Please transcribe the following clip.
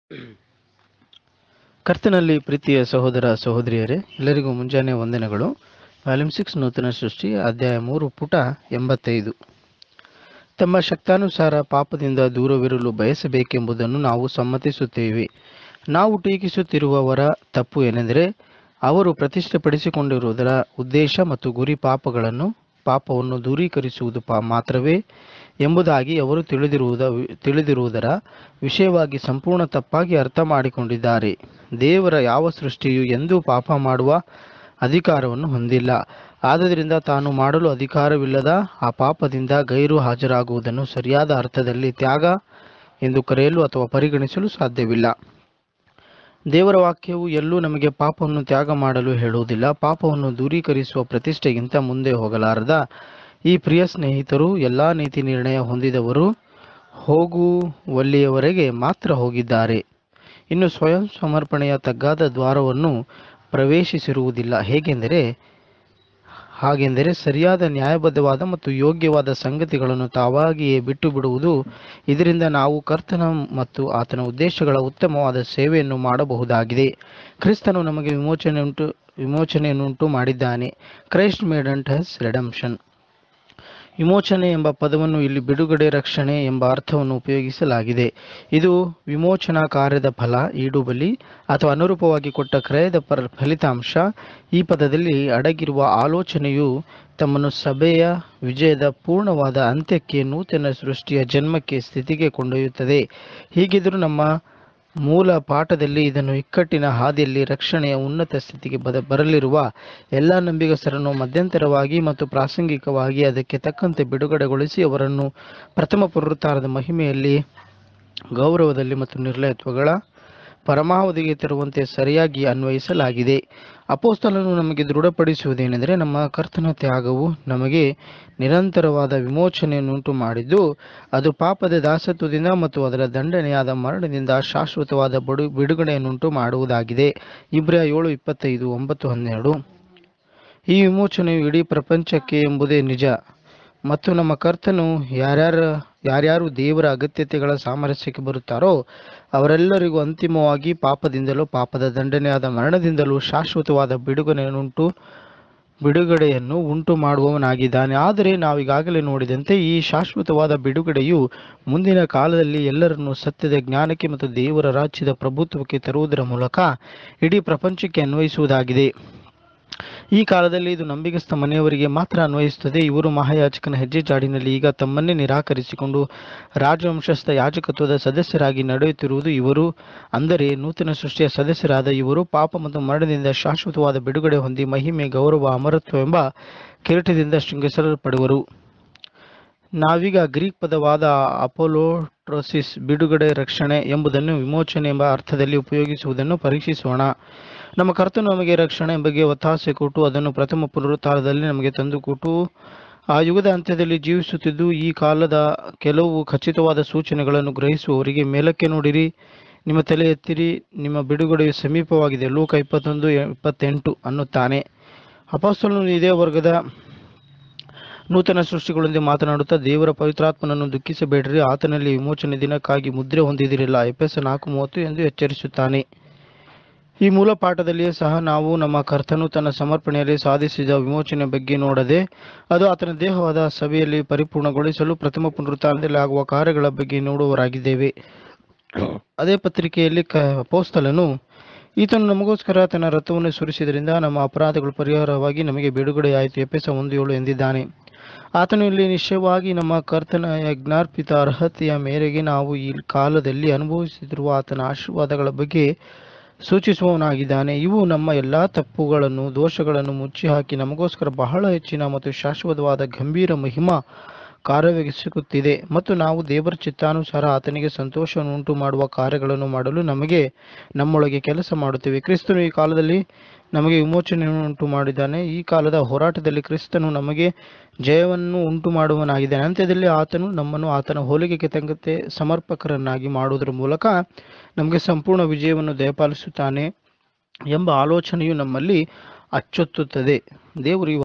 ಕರ್ತನಲ್ಲಿ ಪ್ರೀತಿಯ ಸಹೋದರ ಸಹೋದರಿಯರೇ ಎಲ್ಲರಿಗೂ ಮುಂಜಾನೆ ವಂದನೆಗಳು ವಾಲ್ಯೂಮ್ ಸಿಕ್ಸ್ ನೂತನ ಸೃಷ್ಟಿ ಅಧ್ಯಾಯ ಮೂರು ಪುಟ ಎಂಬತ್ತೈದು ತಮ್ಮ ಶಕ್ತಾನುಸಾರ ಪಾಪದಿಂದ ದೂರವಿರಲು ಬಯಸಬೇಕೆಂಬುದನ್ನು ನಾವು ಸಮ್ಮತಿಸುತ್ತೇವೆ ನಾವು ಟೀಕಿಸುತ್ತಿರುವವರ ತಪ್ಪು ಏನೆಂದರೆ ಅವರು ಪ್ರತಿಷ್ಠೆಪಡಿಸಿಕೊಂಡಿರುವುದರ ಉದ್ದೇಶ ಮತ್ತು ಗುರಿ ಪಾಪಗಳನ್ನು ಪಾಪವನ್ನು ದೂರೀಕರಿಸುವುದು ಪಾ ಮಾತ್ರವೇ ಎಂಬುದಾಗಿ ಅವರು ತಿಳಿದಿರುವುದ ತಿಳಿದಿರುವುದರ ವಿಷಯವಾಗಿ ಸಂಪೂರ್ಣ ತಪ್ಪಾಗಿ ಅರ್ಥ ಮಾಡಿಕೊಂಡಿದ್ದಾರೆ ದೇವರ ಯಾವ ಸೃಷ್ಟಿಯು ಎಂದೂ ಪಾಪ ಮಾಡುವ ಅಧಿಕಾರವನ್ನು ಹೊಂದಿಲ್ಲ ಆದುದರಿಂದ ತಾನು ಮಾಡಲು ಅಧಿಕಾರವಿಲ್ಲದ ಆ ಪಾಪದಿಂದ ಗೈರು ಹಾಜರಾಗುವುದನ್ನು ಸರಿಯಾದ ಅರ್ಥದಲ್ಲಿ ತ್ಯಾಗ ಎಂದು ಕರೆಯಲು ಅಥವಾ ಪರಿಗಣಿಸಲು ಸಾಧ್ಯವಿಲ್ಲ ದೇವರ ವಾಕ್ಯವು ಎಲ್ಲೂ ನಮಗೆ ಪಾಪವನ್ನು ತ್ಯಾಗ ಮಾಡಲು ಹೇಳುವುದಿಲ್ಲ ಪಾಪವನ್ನು ದೂರೀಕರಿಸುವ ಪ್ರತಿಷ್ಠೆಗಿಂತ ಮುಂದೆ ಹೋಗಲಾರದ ಈ ಪ್ರಿಯ ಸ್ನೇಹಿತರು ಎಲ್ಲ ನೀತಿ ನಿರ್ಣಯ ಹೊಂದಿದವರು ಹೋಗುವಲ್ಲಿಯವರೆಗೆ ಮಾತ್ರ ಹೋಗಿದ್ದಾರೆ ಇನ್ನು ಸ್ವಯಂ ಸಮರ್ಪಣೆಯ ತಗ್ಗಾದ ದ್ವಾರವನ್ನು ಪ್ರವೇಶಿಸಿರುವುದಿಲ್ಲ ಹೇಗೆಂದರೆ ಹಾಗೆಂದರೆ ಸರಿಯಾದ ನ್ಯಾಯಬದ್ಧವಾದ ಮತ್ತು ಯೋಗ್ಯವಾದ ಸಂಗತಿಗಳನ್ನು ತಾವಾಗಿಯೇ ಬಿಟ್ಟು ಬಿಡುವುದು ಇದರಿಂದ ನಾವು ಕರ್ತನ ಮತ್ತು ಆತನ ಉದ್ದೇಶಗಳ ಉತ್ತಮವಾದ ಸೇವೆಯನ್ನು ಮಾಡಬಹುದಾಗಿದೆ ಕ್ರಿಸ್ತನು ನಮಗೆ ವಿಮೋಚನೆ ಉಂಟು ವಿಮೋಚನೆಯನ್ನುಂಟು ಮಾಡಿದ್ದಾನೆ ಕ್ರೈಸ್ಟ್ ಮೇಡಂಟ್ ಹಸ್ ರೆಡಂಪ್ಷನ್ ವಿಮೋಚನೆ ಎಂಬ ಪದವನ್ನು ಇಲ್ಲಿ ಬಿಡುಗಡೆ ರಕ್ಷಣೆ ಎಂಬ ಅರ್ಥವನ್ನು ಉಪಯೋಗಿಸಲಾಗಿದೆ ಇದು ವಿಮೋಚನಾ ಕಾರ್ಯದ ಫಲ ಈಡುಬಲಿ ಅಥವಾ ಅನುರೂಪವಾಗಿ ಕೊಟ್ಟ ಕ್ರಯದ ಪರ ಫಲಿತಾಂಶ ಈ ಪದದಲ್ಲಿ ಅಡಗಿರುವ ಆಲೋಚನೆಯು ತಮ್ಮನ್ನು ಸಭೆಯ ವಿಜಯದ ಪೂರ್ಣವಾದ ಅಂತ್ಯಕ್ಕೆ ನೂತನ ಸೃಷ್ಟಿಯ ಜನ್ಮಕ್ಕೆ ಸ್ಥಿತಿಗೆ ಕೊಂಡೊಯ್ಯುತ್ತದೆ ಹೀಗಿದ್ದರೂ ನಮ್ಮ ಮೂಲ ಪಾಠದಲ್ಲಿ ಇದನ್ನು ಇಕ್ಕಟ್ಟಿನ ಹಾದಿಯಲ್ಲಿ ರಕ್ಷಣೆಯ ಉನ್ನತ ಸ್ಥಿತಿಗೆ ಬದ ಬರಲಿರುವ ಎಲ್ಲ ನಂಬಿಗಸ್ತರನ್ನು ಮಧ್ಯಂತರವಾಗಿ ಮತ್ತು ಪ್ರಾಸಂಗಿಕವಾಗಿ ಅದಕ್ಕೆ ತಕ್ಕಂತೆ ಬಿಡುಗಡೆಗೊಳಿಸಿ ಅವರನ್ನು ಪ್ರಥಮ ಪುನರುತ್ಥಾನದ ಮಹಿಮೆಯಲ್ಲಿ ಗೌರವದಲ್ಲಿ ಮತ್ತು ನಿರ್ಲಯತ್ವಗಳ ಪರಮಾವಧಿಗೆ ತರುವಂತೆ ಸರಿಯಾಗಿ ಅನ್ವಯಿಸಲಾಗಿದೆ ಅಪೋಸ್ತಲನು ನಮಗೆ ದೃಢಪಡಿಸುವುದೇನೆಂದರೆ ನಮ್ಮ ಕರ್ತನ ತ್ಯಾಗವು ನಮಗೆ ನಿರಂತರವಾದ ವಿಮೋಚನೆಯನ್ನುಂಟು ಮಾಡಿದ್ದು ಅದು ಪಾಪದ ದಾಸತ್ವದಿಂದ ಮತ್ತು ಅದರ ದಂಡನೆಯಾದ ಮರಣದಿಂದ ಶಾಶ್ವತವಾದ ಬಡು ಬಿಡುಗಡೆಯನ್ನುಂಟು ಮಾಡುವುದಾಗಿದೆ ಇಬ್ರಿಯ ಏಳು ಇಪ್ಪತ್ತೈದು ಒಂಬತ್ತು ಹನ್ನೆರಡು ಈ ವಿಮೋಚನೆಯು ಇಡೀ ಪ್ರಪಂಚಕ್ಕೆ ಎಂಬುದೇ ನಿಜ ಮತ್ತು ನಮ್ಮ ಕರ್ತನು ಯಾರ್ಯಾರ ಯಾರ್ಯಾರು ದೇವರ ಅಗತ್ಯತೆಗಳ ಸಾಮರಸ್ಯಕ್ಕೆ ಬರುತ್ತಾರೋ ಅವರೆಲ್ಲರಿಗೂ ಅಂತಿಮವಾಗಿ ಪಾಪದಿಂದಲೂ ಪಾಪದ ದಂಡನೆಯಾದ ಮರಣದಿಂದಲೂ ಶಾಶ್ವತವಾದ ಬಿಡುಗಡೆಯನ್ನುಂಟು ಬಿಡುಗಡೆಯನ್ನು ಉಂಟು ಮಾಡುವವನಾಗಿದ್ದಾನೆ ಆದರೆ ನಾವೀಗಾಗಲೇ ನೋಡಿದಂತೆ ಈ ಶಾಶ್ವತವಾದ ಬಿಡುಗಡೆಯು ಮುಂದಿನ ಕಾಲದಲ್ಲಿ ಎಲ್ಲರನ್ನೂ ಸತ್ಯದ ಜ್ಞಾನಕ್ಕೆ ಮತ್ತು ದೇವರ ರಾಜ್ಯದ ಪ್ರಭುತ್ವಕ್ಕೆ ತರುವುದರ ಮೂಲಕ ಇಡೀ ಪ್ರಪಂಚಕ್ಕೆ ಅನ್ವಯಿಸುವುದಾಗಿದೆ ಈ ಕಾಲದಲ್ಲಿ ಇದು ನಂಬಿಗಸ್ತ ಮನೆಯವರಿಗೆ ಮಾತ್ರ ಅನ್ವಯಿಸುತ್ತದೆ ಇವರು ಮಹಾಯಾಜಕನ ಹೆಜ್ಜೆ ಜಾಡಿನಲ್ಲಿ ಈಗ ತಮ್ಮನ್ನೇ ನಿರಾಕರಿಸಿಕೊಂಡು ರಾಜವಂಶಸ್ಥ ಯಾಜಕತ್ವದ ಸದಸ್ಯರಾಗಿ ನಡೆಯುತ್ತಿರುವುದು ಇವರು ಅಂದರೆ ನೂತನ ಸೃಷ್ಟಿಯ ಸದಸ್ಯರಾದ ಇವರು ಪಾಪ ಮತ್ತು ಮರಣದಿಂದ ಶಾಶ್ವತವಾದ ಬಿಡುಗಡೆ ಹೊಂದಿ ಮಹಿಮೆ ಗೌರವ ಅಮರತ್ವ ಎಂಬ ಕಿರೀಟದಿಂದ ಶೃಂಗಿಸಲ್ಪಡುವರು ನಾವೀಗ ಗ್ರೀಕ್ ಪದವಾದ ಅಪೋಲೋಟ್ರೋಸಿಸ್ ಬಿಡುಗಡೆ ರಕ್ಷಣೆ ಎಂಬುದನ್ನು ವಿಮೋಚನೆ ಎಂಬ ಅರ್ಥದಲ್ಲಿ ಉಪಯೋಗಿಸುವುದನ್ನು ಪರೀಕ್ಷಿಸೋಣ ನಮ್ಮ ಕರ್ತನು ನಮಗೆ ರಕ್ಷಣೆ ಬಗ್ಗೆ ಒತ್ತಾಸೆ ಕೊಟ್ಟು ಅದನ್ನು ಪ್ರಥಮ ಪುನರುತ್ಥಾನದಲ್ಲಿ ನಮಗೆ ತಂದು ಕೊಟ್ಟು ಆ ಯುಗದ ಅಂತ್ಯದಲ್ಲಿ ಜೀವಿಸುತ್ತಿದ್ದು ಈ ಕಾಲದ ಕೆಲವು ಖಚಿತವಾದ ಸೂಚನೆಗಳನ್ನು ಗ್ರಹಿಸುವವರಿಗೆ ಮೇಲಕ್ಕೆ ನೋಡಿರಿ ನಿಮ್ಮ ತಲೆ ಎತ್ತಿರಿ ನಿಮ್ಮ ಬಿಡುಗಡೆಯು ಸಮೀಪವಾಗಿದೆ ಲೋಕ ಇಪ್ಪತ್ತೊಂದು ಇಪ್ಪತ್ತೆಂಟು ಅನ್ನುತ್ತಾನೆ ಅಪಸ್ತಲನು ಇದೇ ವರ್ಗದ ನೂತನ ಸೃಷ್ಟಿಗಳೊಂದಿಗೆ ಮಾತನಾಡುತ್ತಾ ದೇವರ ಪವಿತ್ರಾತ್ಮನನ್ನು ದುಃಖಿಸಬೇಡ್ರಿ ಆತನಲ್ಲಿ ವಿಮೋಚನೆ ದಿನಕ್ಕಾಗಿ ಮುದ್ರೆ ಹೊಂದಿದಿರಲಿಲ್ಲ ಎಫೆಸ ನಾಲ್ಕು ಮೂವತ್ತು ಎಂದು ಎಚ್ಚರಿಸುತ್ತಾನೆ ಈ ಮೂಲ ಪಾಠದಲ್ಲಿಯೇ ಸಹ ನಾವು ನಮ್ಮ ಕರ್ತನು ತನ್ನ ಸಮರ್ಪಣೆಯಲ್ಲಿ ಸಾಧಿಸಿದ ವಿಮೋಚನೆ ಬಗ್ಗೆ ನೋಡದೆ ಅದು ಆತನ ದೇಹವಾದ ಸಭೆಯಲ್ಲಿ ಪರಿಪೂರ್ಣಗೊಳಿಸಲು ಪ್ರಥಮ ಪುನರುತ್ಥಾನದಲ್ಲಿ ಆಗುವ ಕಾರ್ಯಗಳ ಬಗ್ಗೆ ನೋಡುವವರಾಗಿದ್ದೇವೆ ಅದೇ ಪತ್ರಿಕೆಯಲ್ಲಿ ಕ ಅಪೋಸ್ತಲನು ಈತನು ನಮಗೋಸ್ಕರ ತನ್ನ ರಥವನ್ನು ಸುರಿಸಿದ್ರಿಂದ ನಮ್ಮ ಅಪರಾಧಗಳು ಪರಿಹಾರವಾಗಿ ನಮಗೆ ಬಿಡುಗಡೆಯಾಯಿತು ಎಪೆಸ ಒಂದು ಏಳು ಎಂದಿದ್ದಾನೆ ಆತನು ಇಲ್ಲಿ ನಿಶ್ಚಯವಾಗಿ ನಮ್ಮ ಕರ್ತನ ಯಜ್ಞಾರ್ಪಿತ ಅರ್ಹತೆಯ ಮೇರೆಗೆ ನಾವು ಈ ಕಾಲದಲ್ಲಿ ಅನುಭವಿಸುತ್ತಿರುವ ಆತನ ಆಶೀರ್ವಾದಗಳ ಬಗ್ಗೆ ಸೂಚಿಸುವವನಾಗಿದ್ದಾನೆ ಇವು ನಮ್ಮ ಎಲ್ಲ ತಪ್ಪುಗಳನ್ನು ದೋಷಗಳನ್ನು ಮುಚ್ಚಿ ಹಾಕಿ ನಮಗೋಸ್ಕರ ಬಹಳ ಹೆಚ್ಚಿನ ಮತ್ತು ಶಾಶ್ವತವಾದ ಗಂಭೀರ ಮಹಿಮಾ ಕಾರ್ಯವೆಸಗುತ್ತಿದೆ ಮತ್ತು ನಾವು ದೇವರ ಚಿತ್ತಾನುಸಾರ ಆತನಿಗೆ ಸಂತೋಷವನ್ನು ಉಂಟು ಮಾಡುವ ಕಾರ್ಯಗಳನ್ನು ಮಾಡಲು ನಮಗೆ ನಮ್ಮೊಳಗೆ ಕೆಲಸ ಮಾಡುತ್ತೇವೆ ಕ್ರಿಸ್ತನು ಈ ಕಾಲದಲ್ಲಿ ನಮಗೆ ವಿಮೋಚನೆಯನ್ನು ಉಂಟು ಮಾಡಿದ್ದಾನೆ ಈ ಕಾಲದ ಹೋರಾಟದಲ್ಲಿ ಕ್ರಿಸ್ತನು ನಮಗೆ ಜಯವನ್ನು ಉಂಟು ಮಾಡುವನಾಗಿದ್ದಾನೆ ಅಂತ್ಯದಲ್ಲಿ ಆತನು ನಮ್ಮನ್ನು ಆತನ ಹೋಲಿಕೆಗೆ ತಕ್ಕಂತೆ ಸಮರ್ಪಕರನ್ನಾಗಿ ಮಾಡುವುದರ ಮೂಲಕ ನಮಗೆ ಸಂಪೂರ್ಣ ವಿಜಯವನ್ನು ದಯಪಾಲಿಸುತ್ತಾನೆ ಎಂಬ ಆಲೋಚನೆಯು ನಮ್ಮಲ್ಲಿ ಅಚ್ಚೊತ್ತುತ್ತದೆ ದೇವರು